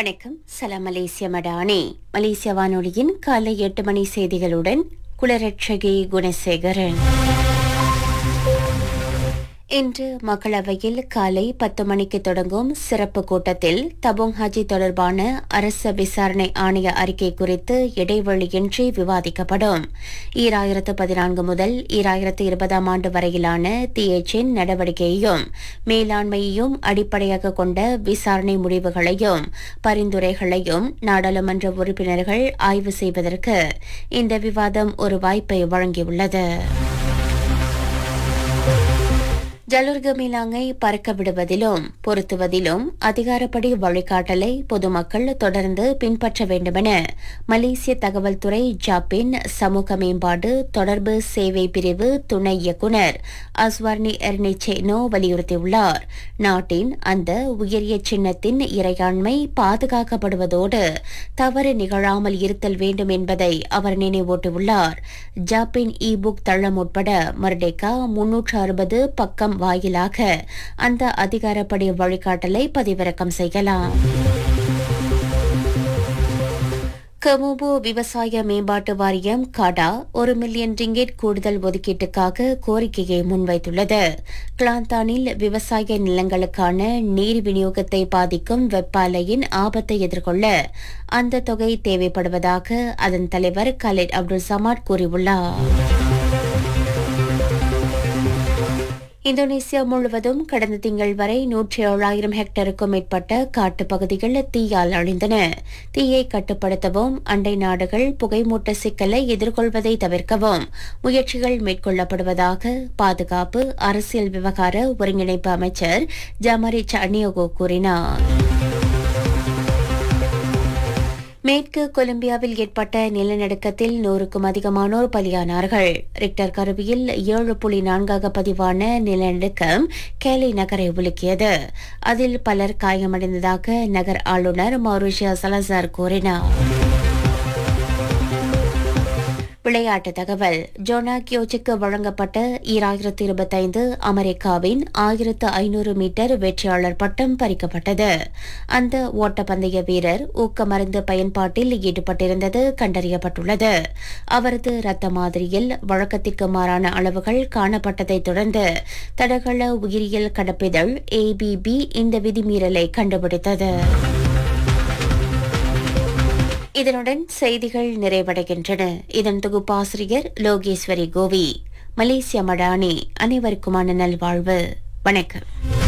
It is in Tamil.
வணக்கம் சலாம் மலேசிய மடானி மலேசிய வானொலியின் காலை எட்டு மணி செய்திகளுடன் குலரட்சகி குணசேகரன் இன்று மக்களவையில் காலை பத்து மணிக்கு தொடங்கும் சிறப்பு கூட்டத்தில் தபோங் ஹாஜி தொடர்பான அரச விசாரணை ஆணைய அறிக்கை குறித்து இடைவெளியின்றி விவாதிக்கப்படும் ஈராயிரத்து பதினான்கு முதல் ஈராயிரத்து இருபதாம் ஆண்டு வரையிலான தியேச்சின் நடவடிக்கையையும் மேலாண்மையையும் அடிப்படையாக கொண்ட விசாரணை முடிவுகளையும் பரிந்துரைகளையும் நாடாளுமன்ற உறுப்பினர்கள் ஆய்வு செய்வதற்கு இந்த விவாதம் ஒரு வாய்ப்பை வழங்கியுள்ளது ஜலுர்க மிலாங்கை பறக்க விடுவதிலும் பொருத்துவதிலும் அதிகாரப்படி வழிகாட்டலை பொதுமக்கள் தொடர்ந்து பின்பற்ற வேண்டுமென மலேசிய தகவல் துறை ஜாப்பின் சமூக மேம்பாடு தொடர்பு சேவை பிரிவு துணை இயக்குநர் அஸ்வர்னி எர்னிச்சேனோ வலியுறுத்தியுள்ளார் நாட்டின் அந்த உயரிய சின்னத்தின் இறையாண்மை பாதுகாக்கப்படுவதோடு தவறு நிகழாமல் இருத்தல் வேண்டும் என்பதை அவர் நினைவூட்டியுள்ளார் ஜாப்பின் இ புக் தளம் உட்பட மர்டேக்கா முன்னூற்று அறுபது பக்கம் வாயிலாக அந்த அதிகாரப்படி வழிகாட்டலை பதிவிறக்கம் செய்யலாம் கமுபு விவசாய மேம்பாட்டு வாரியம் காடா ஒரு மில்லியன் ரிங்கெட் கூடுதல் ஒதுக்கீட்டுக்காக கோரிக்கையை முன்வைத்துள்ளது கிளாந்தானில் விவசாய நிலங்களுக்கான நீர் விநியோகத்தை பாதிக்கும் வெப்ப அலையின் ஆபத்தை எதிர்கொள்ள அந்த தொகை தேவைப்படுவதாக அதன் தலைவர் கலெட் அப்துல் சமாட் கூறியுள்ளார் இந்தோனேசியா முழுவதும் கடந்த திங்கள் வரை நூற்றி ஏழாயிரம் ஹெக்டருக்கும் மேற்பட்ட காட்டுப் பகுதிகள் தீயால் அழிந்தன தீயை கட்டுப்படுத்தவும் அண்டை நாடுகள் புகைமூட்ட சிக்கலை எதிர்கொள்வதை தவிர்க்கவும் முயற்சிகள் மேற்கொள்ளப்படுவதாக பாதுகாப்பு அரசியல் விவகார ஒருங்கிணைப்பு அமைச்சர் ஜமரி சனியோகோ கூறினார் மேற்கு கொலம்பியாவில் ஏற்பட்ட நிலநடுக்கத்தில் நூறுக்கும் அதிகமானோர் பலியானார்கள் ரிக்டர் கருவியில் ஏழு புள்ளி நான்காக பதிவான நிலநடுக்கம் கேலி நகரை உலுக்கியது அதில் பலர் காயமடைந்ததாக நகர் ஆளுநர் மௌரிஷியா சலசார் கூறினார் விளையாட்டு தகவல் ஜோனா கியோச்சுக்கு வழங்கப்பட்ட ஈராயிரத்து இருபத்தைந்து அமெரிக்காவின் ஆயிரத்து ஐநூறு மீட்டர் வெற்றியாளர் பட்டம் பறிக்கப்பட்டது அந்த ஓட்டப்பந்தய வீரர் ஊக்கமருந்து பயன்பாட்டில் ஈடுபட்டிருந்தது கண்டறியப்பட்டுள்ளது அவரது இரத்த மாதிரியில் வழக்கத்திற்கு மாறான அளவுகள் காணப்பட்டதை தொடர்ந்து தடகள உயிரியல் கடப்பிதழ் ஏபிபி இந்த விதிமீறலை கண்டுபிடித்தது இதனுடன் செய்திகள் நிறைவடைகின்றன இதன் தொகுப்பாசிரியர் லோகேஸ்வரி கோவி மலேசிய மடானி அனைவருக்குமான நல்வாழ்வு வணக்கம்